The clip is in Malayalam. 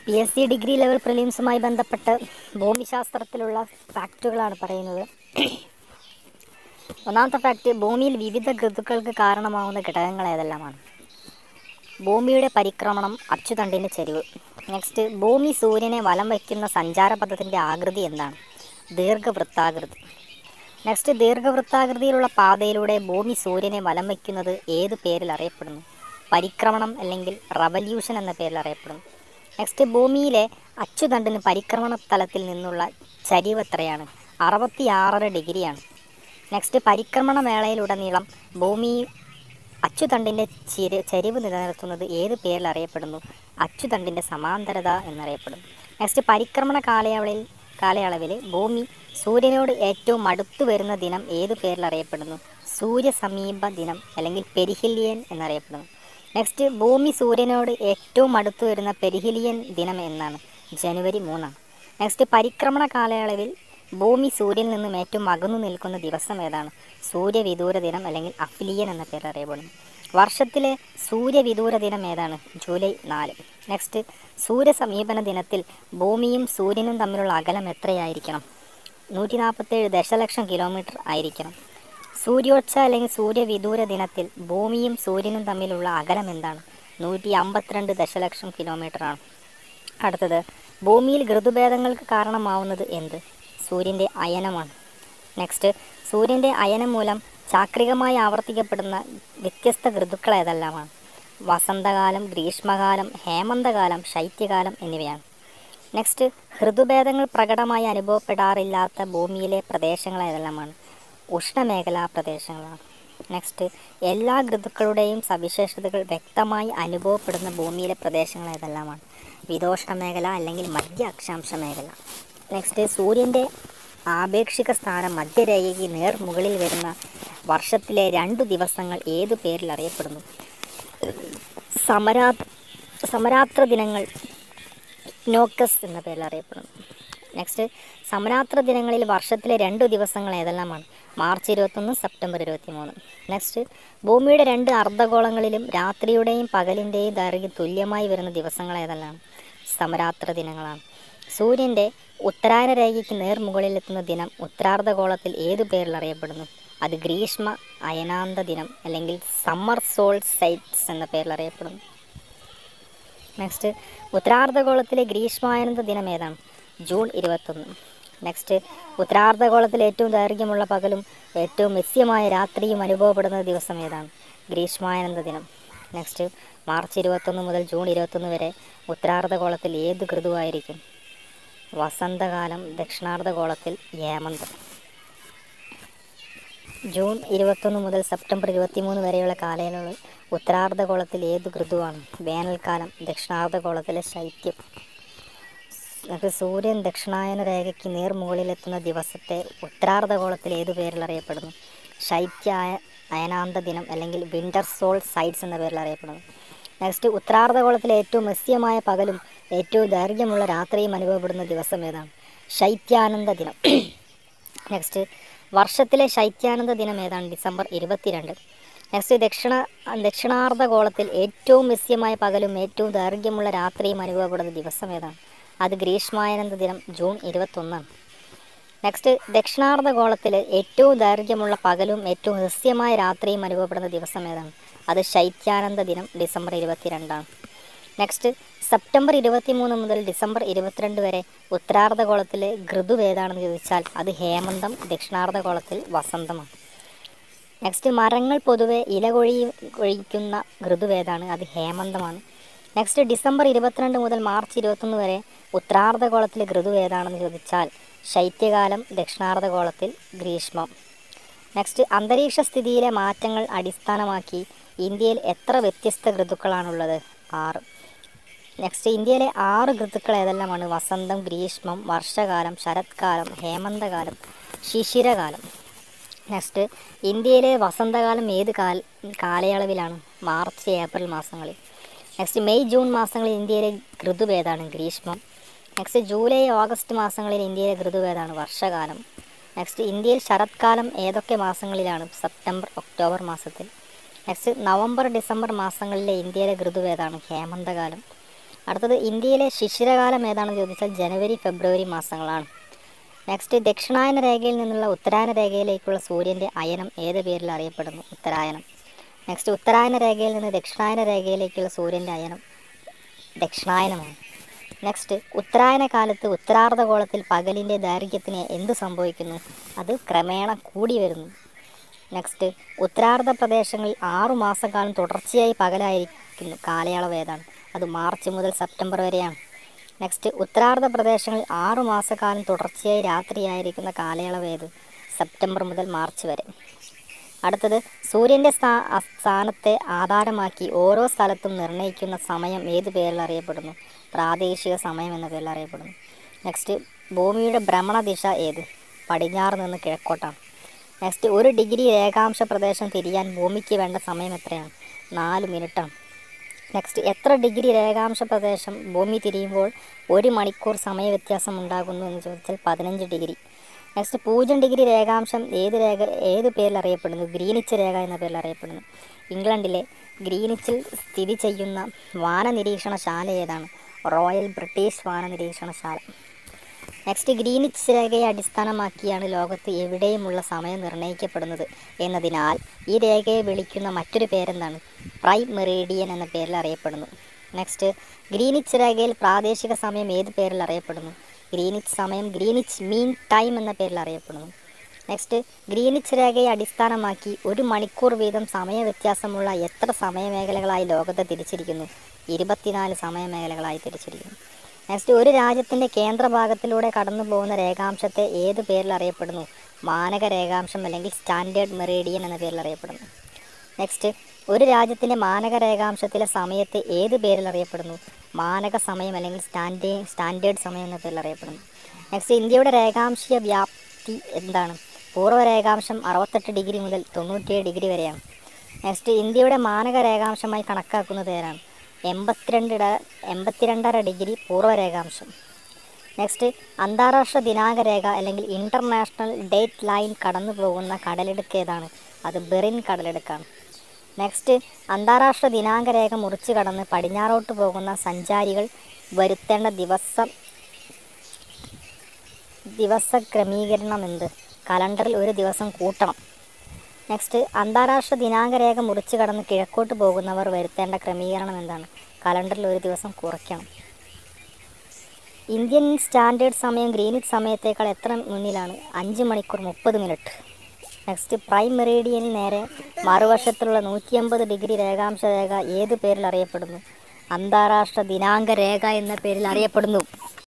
P S C degree level പ്രിലിംസുമായി ബന്ധപ്പെട്ട് ഭൂമിശാസ്ത്രത്തിലുള്ള ഫാക്റ്റുകളാണ് പറയുന്നത് ഒന്നാമത്തെ ഫാക്റ്റ് ഭൂമിയിൽ വിവിധ ഋതുക്കൾക്ക് കാരണമാവുന്ന ഘടകങ്ങൾ ഏതെല്ലാമാണ് ഭൂമിയുടെ പരിക്രമണം അച്ചുതണ്ടിൻ്റെ ചെരിവ് നെക്സ്റ്റ് ഭൂമി സൂര്യനെ വലം വയ്ക്കുന്ന സഞ്ചാരപഥത്തിൻ്റെ ആകൃതി എന്താണ് ദീർഘവൃത്താകൃതി നെക്സ്റ്റ് ദീർഘവൃത്താകൃതിയിലുള്ള പാതയിലൂടെ ഭൂമി സൂര്യനെ വലം വയ്ക്കുന്നത് ഏത് പേരിൽ അറിയപ്പെടുന്നു പരിക്രമണം അല്ലെങ്കിൽ റവല്യൂഷൻ എന്ന പേരിൽ അറിയപ്പെടുന്നു നെക്സ്റ്റ് ഭൂമിയിലെ അച്ചുതണ്ടിന് പരിക്രമണ തലത്തിൽ നിന്നുള്ള ചരിവ് എത്രയാണ് അറുപത്തി ആറര ഡിഗ്രിയാണ് നെക്സ്റ്റ് പരിക്രമണ വേളയിലുടനീളം ഭൂമി അച്ചുതണ്ടിൻ്റെ ചിരി ചരിവ് നിലനിർത്തുന്നത് ഏത് പേരിൽ അറിയപ്പെടുന്നു അച്ചുതണ്ടിൻ്റെ സമാന്തരത എന്നറിയപ്പെടുന്നു നെക്സ്റ്റ് പരിക്രമണ കാലയളവിൽ കാലയളവിൽ ഭൂമി സൂര്യനോട് ഏറ്റവും അടുത്തു വരുന്ന ദിനം ഏത് പേരിൽ അറിയപ്പെടുന്നു സൂര്യസമീപ ദിനം അല്ലെങ്കിൽ പെരിഹിലിയൻ എന്നറിയപ്പെടുന്നു നെക്സ്റ്റ് ഭൂമി സൂര്യനോട് ഏറ്റവും അടുത്തു വരുന്ന പെരിഹിലിയൻ ദിനം എന്നാണ് ജനുവരി മൂന്നാണ് നെക്സ്റ്റ് പരിക്രമണ കാലയളവിൽ ഭൂമി സൂര്യനിൽ നിന്നും ഏറ്റവും അകന്നു നിൽക്കുന്ന ദിവസം ഏതാണ് സൂര്യവിദൂര ദിനം അല്ലെങ്കിൽ അഫിലിയൻ എന്ന പേരിൽ അറിയപ്പെടുന്നു വർഷത്തിലെ സൂര്യവിദൂര ദിനം ഏതാണ് ജൂലൈ നാല് നെക്സ്റ്റ് സൂര്യസമീപന ദിനത്തിൽ ഭൂമിയും സൂര്യനും തമ്മിലുള്ള അകലം എത്രയായിരിക്കണം നൂറ്റി നാൽപ്പത്തേഴ് ദശലക്ഷം കിലോമീറ്റർ ആയിരിക്കണം സൂര്യോച്ച അല്ലെങ്കിൽ സൂര്യവിദൂര ദിനത്തിൽ ഭൂമിയും സൂര്യനും തമ്മിലുള്ള അകലം എന്താണ് നൂറ്റി അമ്പത്തിരണ്ട് ദശലക്ഷം കിലോമീറ്ററാണ് അടുത്തത് ഭൂമിയിൽ ഋതുഭേദങ്ങൾക്ക് കാരണമാവുന്നത് എന്ത് സൂര്യൻ്റെ അയനമാണ് നെക്സ്റ്റ് സൂര്യൻ്റെ അയനം മൂലം ചാക്രികമായി ആവർത്തിക്കപ്പെടുന്ന വ്യത്യസ്ത ഋതുക്കൾ ഏതെല്ലാമാണ് വസന്തകാലം ഗ്രീഷ്മകാലം ഹേമന്തകാലം ശൈത്യകാലം എന്നിവയാണ് നെക്സ്റ്റ് ഋതുഭേദങ്ങൾ പ്രകടമായി അനുഭവപ്പെടാറില്ലാത്ത ഭൂമിയിലെ പ്രദേശങ്ങൾ ഏതെല്ലാമാണ് ഉഷ്ണമേഖലാ പ്രദേശങ്ങളാണ് നെക്സ്റ്റ് എല്ലാ ഋതുക്കളുടെയും സവിശേഷതകൾ വ്യക്തമായി അനുഭവപ്പെടുന്ന ഭൂമിയിലെ പ്രദേശങ്ങൾ ഏതെല്ലാമാണ് വിദോഷ്ണ മേഖല അല്ലെങ്കിൽ മധ്യ അക്ഷാംശ മേഖല നെക്സ്റ്റ് സൂര്യൻ്റെ ആപേക്ഷിക സ്ഥാനം മധ്യരേഖയ്ക്ക് നേർ മുകളിൽ വരുന്ന വർഷത്തിലെ രണ്ടു ദിവസങ്ങൾ ഏതു പേരിൽ അറിയപ്പെടുന്നു സമരാ സമരാത്ര ദിനങ്ങൾ നോക്കസ് എന്ന പേരിൽ അറിയപ്പെടുന്നു നെക്സ്റ്റ് സമരാത്ര ദിനങ്ങളിൽ വർഷത്തിലെ രണ്ടു ദിവസങ്ങൾ ഏതെല്ലാമാണ് മാർച്ച് ഇരുപത്തൊന്ന് സെപ്റ്റംബർ ഇരുപത്തി മൂന്ന് നെക്സ്റ്റ് ഭൂമിയുടെ രണ്ട് അർദ്ധഗോളങ്ങളിലും രാത്രിയുടെയും പകലിൻ്റെയും ദൈർഘ്യം തുല്യമായി വരുന്ന ദിവസങ്ങൾ ഏതെല്ലാം സമരാത്ര ദിനങ്ങളാണ് സൂര്യൻ്റെ ഉത്തരായന രേഖയ്ക്ക് നേർ മുകളിലെത്തുന്ന ദിനം ഉത്തരാർദ്ധഗോളത്തിൽ ഏതു പേരിൽ അറിയപ്പെടുന്നു അത് ഗ്രീഷ്മ അയനാന്ത ദിനം അല്ലെങ്കിൽ സമ്മർ സോൾ സൈറ്റ്സ് എന്ന പേരിൽ അറിയപ്പെടുന്നു നെക്സ്റ്റ് ഉത്തരാർദ്ധഗോളത്തിലെ ഗ്രീഷ്മാനന്ദ ദിനം ഏതാണ് ജൂൺ ഇരുപത്തൊന്ന് നെക്സ്റ്റ് ഉത്തരാർദ്ധഗോളത്തിൽ ഏറ്റവും ദൈർഘ്യമുള്ള പകലും ഏറ്റവും വ്യസ്യമായ രാത്രിയും അനുഭവപ്പെടുന്ന ദിവസം ഏതാണ് ഗ്രീഷ്മാനന്ദ ദിനം നെക്സ്റ്റ് മാർച്ച് ഇരുപത്തൊന്ന് മുതൽ ജൂൺ ഇരുപത്തൊന്ന് വരെ ഉത്തരാർദ്ധഗോളത്തിൽ ഏത് ഋതുവായിരിക്കും വസന്തകാലം ദക്ഷിണാർദ്ധഗോളത്തിൽ ഹേമന്തം ജൂൺ ഇരുപത്തൊന്ന് മുതൽ സെപ്റ്റംബർ ഇരുപത്തിമൂന്ന് വരെയുള്ള കാലയളവിൽ ഉത്തരാർദ്ധഗോളത്തിൽ ഏത് ഋതുവാണ് വേനൽക്കാലം ദക്ഷിണാർദ്ധഗോളത്തിലെ ശൈത്യം എന്നിട്ട് സൂര്യൻ ദക്ഷിണായന രേഖയ്ക്ക് നേർ മുകളിലെത്തുന്ന ദിവസത്തെ ഉത്തരാർദ്ധഗോളത്തിൽ ഏതു പേരിൽ അറിയപ്പെടുന്നു ശൈത്യ അയനാന്ത ദിനം അല്ലെങ്കിൽ വിൻ്റർ സോൾ സൈറ്റ്സ് എന്ന പേരിൽ അറിയപ്പെടുന്നു നെക്സ്റ്റ് ഉത്തരാർദ്ധഗോളത്തിലെ ഏറ്റവും മത്സ്യമായ പകലും ഏറ്റവും ദൈർഘ്യമുള്ള രാത്രിയും അനുഭവപ്പെടുന്ന ദിവസം ഏതാണ് ശൈത്യാനന്ദ ദിനം നെക്സ്റ്റ് വർഷത്തിലെ ശൈത്യാനന്ദ ദിനം ഏതാണ് ഡിസംബർ ഇരുപത്തിരണ്ട് നെക്സ്റ്റ് ദക്ഷിണ ദക്ഷിണാർദ്ധഗോളത്തിൽ ഏറ്റവും മത്സ്യമായ പകലും ഏറ്റവും ദൈർഘ്യമുള്ള രാത്രിയും അനുഭവപ്പെടുന്ന ദിവസം ഏതാണ് അത് ഗ്രീഷ്മാനന്ദ ദിനം ജൂൺ ഇരുപത്തൊന്നാണ് നെക്സ്റ്റ് ദക്ഷിണാർദ്ധഗോളത്തിൽ ഏറ്റവും ദൈർഘ്യമുള്ള പകലും ഏറ്റവും ഹ്രസ്യമായ രാത്രിയും അനുഭവപ്പെടുന്ന ദിവസം ഏതാണ് അത് ശൈത്യാനന്ദ ദിനം ഡിസംബർ ഇരുപത്തിരണ്ടാണ് നെക്സ്റ്റ് സെപ്റ്റംബർ ഇരുപത്തിമൂന്ന് മുതൽ ഡിസംബർ ഇരുപത്തിരണ്ട് വരെ ഉത്തരാർദ്ധഗോളത്തിലെ ഋതു ഏതാണെന്ന് ചോദിച്ചാൽ അത് ഹേമന്തം ദക്ഷിണാർദ്ധഗോളത്തിൽ വസന്തമാണ് നെക്സ്റ്റ് മരങ്ങൾ പൊതുവെ ഇല കൊഴി കൊഴിക്കുന്ന ഋതുവേതാണ് അത് ഹേമന്തമാണ് നെക്സ്റ്റ് ഡിസംബർ ഇരുപത്തിരണ്ട് മുതൽ മാർച്ച് ഇരുപത്തൊന്ന് വരെ ഉത്തരാർദ്ധഗോളത്തിലെ ഋതു ഏതാണെന്ന് ചോദിച്ചാൽ ശൈത്യകാലം ദക്ഷിണാർദ്ധഗോളത്തിൽ ഗ്രീഷ്മം നെക്സ്റ്റ് അന്തരീക്ഷ സ്ഥിതിയിലെ മാറ്റങ്ങൾ അടിസ്ഥാനമാക്കി ഇന്ത്യയിൽ എത്ര വ്യത്യസ്ത ഋതുക്കളാണുള്ളത് ആറ് നെക്സ്റ്റ് ഇന്ത്യയിലെ ആറ് ഋതുക്കൾ ഏതെല്ലാമാണ് വസന്തം ഗ്രീഷ്മം വർഷകാലം ശരത്കാലം ഹേമന്തകാലം ശിശിരകാലം നെക്സ്റ്റ് ഇന്ത്യയിലെ വസന്തകാലം ഏത് കാല കാലയളവിലാണ് മാർച്ച് ഏപ്രിൽ മാസങ്ങളിൽ നെക്സ്റ്റ് മെയ് ജൂൺ മാസങ്ങളിൽ ഇന്ത്യയിലെ ഋതുഭേദമാണ് ഗ്രീഷ്മം നെക്സ്റ്റ് ജൂലൈ ഓഗസ്റ്റ് മാസങ്ങളിൽ ഇന്ത്യയിലെ ഋതുഭേദമാണ് വർഷകാലം നെക്സ്റ്റ് ഇന്ത്യയിൽ ശരത്കാലം ഏതൊക്കെ മാസങ്ങളിലാണ് സെപ്റ്റംബർ ഒക്ടോബർ മാസത്തിൽ നെക്സ്റ്റ് നവംബർ ഡിസംബർ മാസങ്ങളിലെ ഇന്ത്യയിലെ ഋതുഭേദമാണ് ഹേമന്തകാലം അടുത്തത് ഇന്ത്യയിലെ ശിശിരകാലം ഏതാണെന്ന് ചോദിച്ചാൽ ജനുവരി ഫെബ്രുവരി മാസങ്ങളാണ് നെക്സ്റ്റ് ദക്ഷിണായന രേഖയിൽ നിന്നുള്ള ഉത്തരായന രേഖയിലേക്കുള്ള സൂര്യൻ്റെ അയനം ഏത് പേരിൽ അറിയപ്പെടുന്നു ഉത്തരായനം നെക്സ്റ്റ് ഉത്തരായന രേഖയിൽ നിന്ന് ദക്ഷിണായന രേഖയിലേക്കുള്ള സൂര്യൻ്റെ അയനം ദക്ഷിണായനമാണ് നെക്സ്റ്റ് ഉത്തരായന കാലത്ത് ഉത്തരാർദ്ധഗോളത്തിൽ പകലിൻ്റെ ദൈർഘ്യത്തിന് എന്ത് സംഭവിക്കുന്നു അത് ക്രമേണ കൂടി വരുന്നു നെക്സ്റ്റ് ഉത്തരാർദ്ധ പ്രദേശങ്ങളിൽ ആറു മാസക്കാലം തുടർച്ചയായി പകലായിരിക്കുന്നു കാലയളവ് ഏതാണ് അത് മാർച്ച് മുതൽ സെപ്റ്റംബർ വരെയാണ് നെക്സ്റ്റ് ഉത്തരാർദ്ധ പ്രദേശങ്ങളിൽ ആറു മാസക്കാലം തുടർച്ചയായി രാത്രിയായിരിക്കുന്ന കാലയളവ് ഏത് സെപ്റ്റംബർ മുതൽ മാർച്ച് വരെ അടുത്തത് സൂര്യൻ്റെ സ്ഥാ അ- സ്ഥാനത്തെ ആധാരമാക്കി ഓരോ സ്ഥലത്തും നിർണ്ണയിക്കുന്ന സമയം ഏത് പേരിൽ അറിയപ്പെടുന്നു പ്രാദേശിക സമയം എന്ന പേരിൽ അറിയപ്പെടുന്നു നെക്സ്റ്റ് ഭൂമിയുടെ ഭ്രമണ ദിശ ഏത് പടിഞ്ഞാറ് നിന്ന് കിഴക്കോട്ടാണ് നെക്സ്റ്റ് ഒരു ഡിഗ്രി രേഖാംശ പ്രദേശം തിരിയാൻ ഭൂമിക്ക് വേണ്ട സമയം എത്രയാണ് നാല് മിനിറ്റാണ് നെക്സ്റ്റ് എത്ര ഡിഗ്രി രേഖാംശ പ്രദേശം ഭൂമി തിരിയുമ്പോൾ ഒരു മണിക്കൂർ സമയ വ്യത്യാസം ഉണ്ടാകുന്നു എന്ന് ചോദിച്ചാൽ പതിനഞ്ച് ഡിഗ്രി നെക്സ്റ്റ് പൂജ്യം ഡിഗ്രി രേഖാംശം ഏത് രേഖ ഏത് പേരിൽ അറിയപ്പെടുന്നു ഗ്രീനിച്ച് രേഖ എന്ന പേരിൽ അറിയപ്പെടുന്നു ഇംഗ്ലണ്ടിലെ ഗ്രീനിച്ചിൽ സ്ഥിതി ചെയ്യുന്ന വാന നിരീക്ഷണശാല ഏതാണ് റോയൽ ബ്രിട്ടീഷ് വാന നിരീക്ഷണശാല നെക്സ്റ്റ് ഗ്രീനിച്ച് രേഖയെ അടിസ്ഥാനമാക്കിയാണ് ലോകത്ത് എവിടെയുമുള്ള സമയം നിർണ്ണയിക്കപ്പെടുന്നത് എന്നതിനാൽ ഈ രേഖയെ വിളിക്കുന്ന മറ്റൊരു പേരെന്താണ് പ്രൈം മെറീഡിയൻ എന്ന പേരിൽ അറിയപ്പെടുന്നു നെക്സ്റ്റ് ഗ്രീനിച്ച് രേഖയിൽ പ്രാദേശിക സമയം ഏത് പേരിൽ അറിയപ്പെടുന്നു ഗ്രീനിച്ച് സമയം ഗ്രീനിച്ച് മീൻ ടൈം എന്ന പേരിൽ അറിയപ്പെടുന്നു നെക്സ്റ്റ് ഗ്രീനിച്ച് രേഖയെ അടിസ്ഥാനമാക്കി ഒരു മണിക്കൂർ വീതം സമയ വ്യത്യാസമുള്ള എത്ര സമയമേഖലകളായി ലോകത്തെ തിരിച്ചിരിക്കുന്നു ഇരുപത്തിനാല് സമയമേഖലകളായി തിരിച്ചിരിക്കുന്നു നെക്സ്റ്റ് ഒരു രാജ്യത്തിൻ്റെ കേന്ദ്രഭാഗത്തിലൂടെ കടന്നു പോകുന്ന രേഖാംശത്തെ ഏത് പേരിൽ അറിയപ്പെടുന്നു മാനക രേഖാംശം അല്ലെങ്കിൽ സ്റ്റാൻഡേർഡ് മെറീഡിയൻ എന്ന പേരിൽ അറിയപ്പെടുന്നു നെക്സ്റ്റ് ഒരു രാജ്യത്തിൻ്റെ മാനക രേഖാംശത്തിലെ സമയത്തെ ഏത് പേരിൽ അറിയപ്പെടുന്നു മാനക സമയം അല്ലെങ്കിൽ സ്റ്റാൻഡേ സ്റ്റാൻഡേർഡ് സമയം എന്ന പേരിൽ അറിയപ്പെടുന്നു നെക്സ്റ്റ് ഇന്ത്യയുടെ രേഖാംശീയ വ്യാപ്തി എന്താണ് പൂർവ്വ രേഖാംശം അറുപത്തെട്ട് ഡിഗ്രി മുതൽ തൊണ്ണൂറ്റിയേഴ് ഡിഗ്രി വരെയാണ് നെക്സ്റ്റ് ഇന്ത്യയുടെ മാനക രേഖാംശമായി കണക്കാക്കുന്നത് ഏതാണ് എൺപത്തിരണ്ടിട എൺപത്തിരണ്ടര ഡിഗ്രി പൂർവ്വ രേഖാംശം നെക്സ്റ്റ് അന്താരാഷ്ട്ര ദിനാങ്ക രേഖ അല്ലെങ്കിൽ ഇൻ്റർനാഷണൽ ഡേറ്റ് ലൈൻ കടന്നു പോകുന്ന കടലിടുക്ക് ഏതാണ് അത് ബെറിൻ കടലിടുക്കാണ് നെക്സ്റ്റ് അന്താരാഷ്ട്ര ദിനാങ്ക രേഖ മുറിച്ച് കടന്ന് പടിഞ്ഞാറോട്ട് പോകുന്ന സഞ്ചാരികൾ വരുത്തേണ്ട ദിവസം ദിവസ ക്രമീകരണം എന്ത് കലണ്ടറിൽ ഒരു ദിവസം കൂട്ടണം നെക്സ്റ്റ് അന്താരാഷ്ട്ര ദിനാങ്ക രേഖ മുറിച്ച് കടന്ന് കിഴക്കോട്ട് പോകുന്നവർ വരുത്തേണ്ട ക്രമീകരണം എന്താണ് കലണ്ടറിൽ ഒരു ദിവസം കുറയ്ക്കണം ഇന്ത്യൻ സ്റ്റാൻഡേർഡ് സമയം ഗ്രീനിച്ച് സമയത്തേക്കാൾ എത്ര മുന്നിലാണ് അഞ്ച് മണിക്കൂർ മുപ്പത് മിനിറ്റ് നെക്സ്റ്റ് പ്രൈം മെറീഡിയനിൽ നേരെ മറുവശത്തുള്ള നൂറ്റി അമ്പത് ഡിഗ്രി രേഖാംശ രേഖ ഏത് പേരിൽ അറിയപ്പെടുന്നു അന്താരാഷ്ട്ര ദിനാങ്ക രേഖ എന്ന പേരിൽ അറിയപ്പെടുന്നു